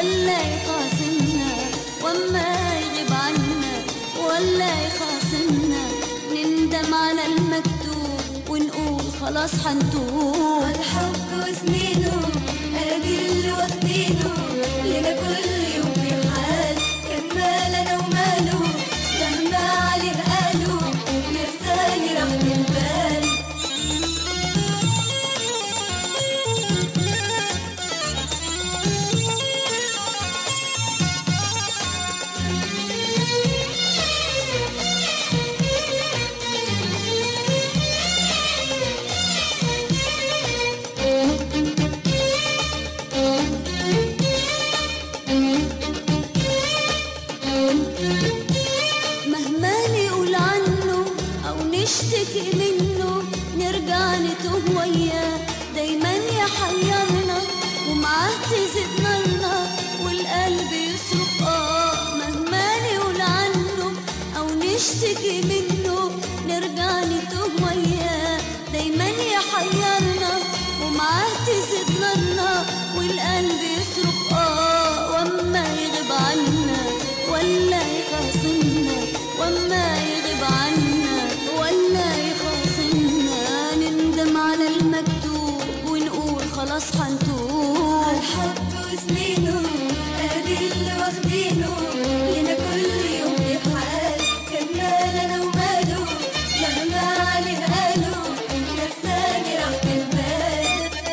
ولا يخاصمنا وما يغيب عنا ولا يخاصمنا نندم على المكتوب ونقول خلاص حنتوب الحب وسنينه ادي اللي واخدينه لنا كل يوم في حال كان مالنا وماله لما عليه قالوا نفساني راحة البال مهما نقول عنه أو نشتكي منه نرجع نتوه وياه دايما يحيرنا ومعاه تزيد نارنا والقلب يصرخ آه مهما نقول عنه أو نشتكي منه نرجع نتوه وياه دايما يحيرنا ومعاه تزيد نارنا والقلب يصرخ آه وأما يغيب عنا ولا يخاصمنا وما يغيب عنا ولا يخاصمنا نندم على المكتوب ونقول خلاص حنتوب الحب وسنينه ادي اللي واخدينه لنا كل يوم في حال كان مالنا وماله لما عليه قالوا نفساني راحة البال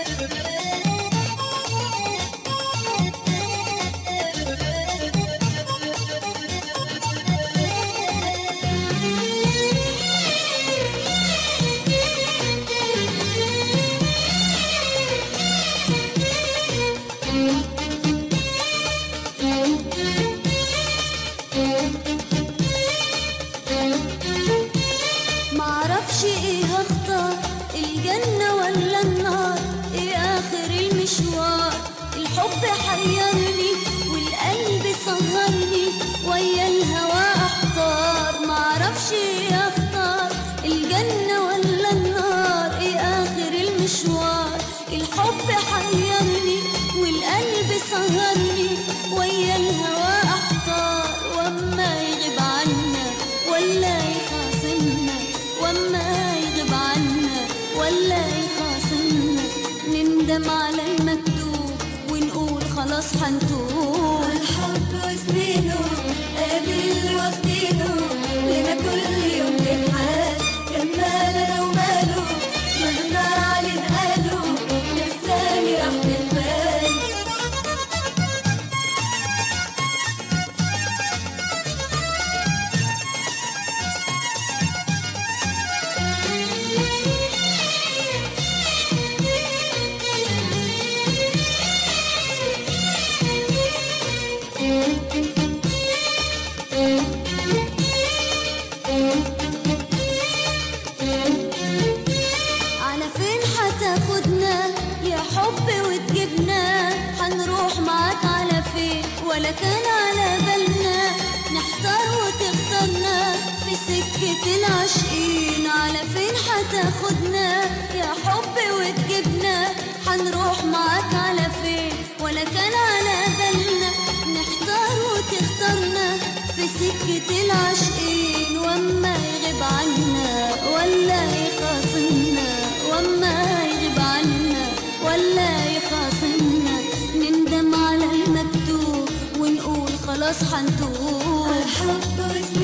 معرفش ايه هختار الجنة ولا النار ايه اخر المشوار الحب حيرني والقلب سهرني ويا الهوى احتار معرفش ايه اختار الجنة ولا النار ايه اخر المشوار الحب حيرني والقلب سهرني ويا الهوى احتار واما يغيب عنا ولا يخاصمنا واما يغيب عنا ولا يخاصمنا نندم على المكتوب ونقول خلاص حنتوب الحب وسنينه ادي اللي واخدينه لنا كل يوم في حال كان مالنا وماله مهما عليه قالوا نفساني راحة البال على فين حتاخدنا يا حب وتجيبنا هنروح معاك على فين ولا كان على بالنا نحتار وتختارنا في سكة العاشقين على فين حتاخدنا يا حب وتجيبنا هنروح معاك على فين ولا كان على بالنا نحتار وتختارنا في سكة العاشقين واما يغيب عنا ولا يخاصمنا واما يغيب عنا ولا يخاصمنا نندم على المكتوب ونقول خلاص حنتوب الحب وسنينه